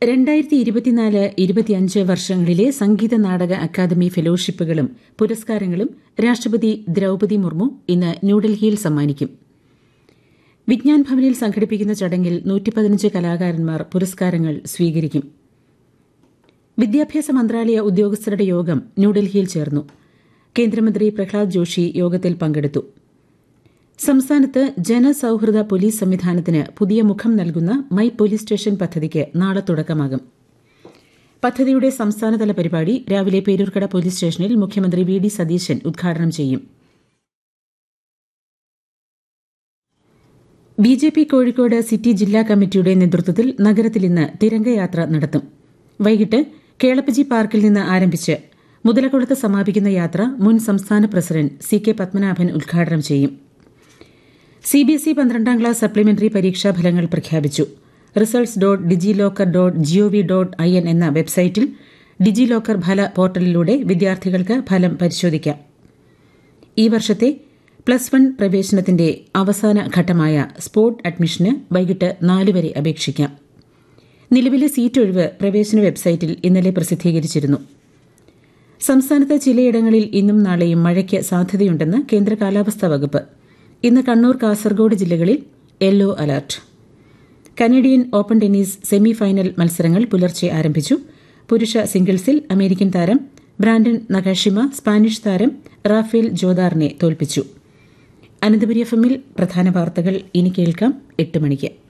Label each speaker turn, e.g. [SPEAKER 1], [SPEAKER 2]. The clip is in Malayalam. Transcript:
[SPEAKER 1] രണ്ടായിരത്തി ഇരുപത്തിനാല് ഇരുപത്തിയഞ്ച് വർഷങ്ങളിലെ സംഗീത നാടക അക്കാദമി ഫെലോഷിപ്പുകളും പുരസ്കാരങ്ങളും രാഷ്ട്രപതി ദ്രൌപതി മുർമു ഇന്ന് ന്യൂഡൽഹിയിൽ സമ്മാനിക്കും വിജ്ഞാൻ ഭവനിൽ സംഘടിപ്പിക്കുന്ന ചടങ്ങിൽ നൂറ്റിപ്പതിനഞ്ച് കലാകാരന്മാർ പുരസ്കാരങ്ങൾ സ്വീകരിക്കും വിദ്യാഭ്യാസ മന്ത്രാലയ ഉദ്യോഗസ്ഥരുടെ യോഗം ന്യൂഡൽഹിയിൽ ചേർന്നു കേന്ദ്രമന്ത്രി പ്രഹ്ലാദ് ജോഷി യോഗത്തിൽ പങ്കെടുത്തു സംസ്ഥാനത്ത് ജനസൌഹൃദ പോലീസ് സംവിധാനത്തിന് പുതിയ മുഖം നൽകുന്ന മൈ പോലീസ് സ്റ്റേഷൻ പദ്ധതിക്ക് നാളെ തുടക്കമാകും പദ്ധതിയുടെ സംസ്ഥാനതല പരിപാടി രാവിലെ പേരൂർക്കട പോലീസ് സ്റ്റേഷനിൽ മുഖ്യമന്ത്രി വി ഡി സതീശൻ ഉദ്ഘാടനം ചെയ്യും B J P Kozhikode city ജില്ലാ കമ്മിറ്റിയുടെ നേതൃത്വത്തിൽ നഗരത്തിൽ ഇന്ന് തിരംഗയാത്ര നടത്തും വൈകിട്ട് കേളപ്പജി പാർക്കിൽ നിന്ന് ആരംഭിച്ച് മുതലക്കുളത്ത് സമാപിക്കുന്ന യാത്ര മുൻ സംസ്ഥാന പ്രസിഡന്റ് സി കെ പത്മനാഭൻ ഉദ്ഘാടനം ചെയ്യും സി ബി എസ് ഇ പന്ത്രണ്ടാം ക്ലാസ് സപ്ലിമെന്ററി പരീക്ഷാ ഫലങ്ങൾ പ്രഖ്യാപിച്ചു results dot DigiLocker dot G O V dot I N എന്ന വെബ്സൈറ്റിൽ ഡിജി ലോക്കർ ഫല പോർട്ടലിലൂടെ വിദ്യാർത്ഥികൾക്ക് ഫലം പരിശോധിക്കാം ഈ വർഷത്തെ പ്ലസ് വൺ പ്രവേശനത്തിന്റെ അവസാന ഘട്ടമായ സ്പോട്ട് അഡ്മിഷന് വൈകിട്ട് നാല് വരെ അപേക്ഷിക്കാം നിലവിലെ സീറ്റ് ഒഴിവ് പ്രവേശന വെബ്സൈറ്റിൽ ഇന്നലെ പ്രസിദ്ധീകരിച്ചിരുന്നു സംസ്ഥാനത്ത് ചിലയിടങ്ങളിൽ ഇന്നും നാളെയും മഴയ്ക്ക് സാധ്യതയുണ്ടെന്ന് കേന്ദ്ര കാലാവസ്ഥാ വകുപ്പ് ഇന്ന് കണ്ണൂർ കാസർഗോഡ് ജില്ലകളിൽ yellow alert Canadian open tennis semi final മത്സരങ്ങൾ പുലർച്ചെ ആരംഭിച്ചു പുരുഷ സിംഗിൾസിൽ അമേരിക്കൻ താരം ബ്രാൻഡൻ നഗാഷിമ സ്പാനിഷ് താരം റാഫേൽ ജോദാറിനെ തോൽപ്പിച്ചു അനന്തപുരി എഫ് എമ്മിൽ പ്രധാന വാർത്തകൾ ഇനി കേൾക്കാം എട്ട് മണിക്ക്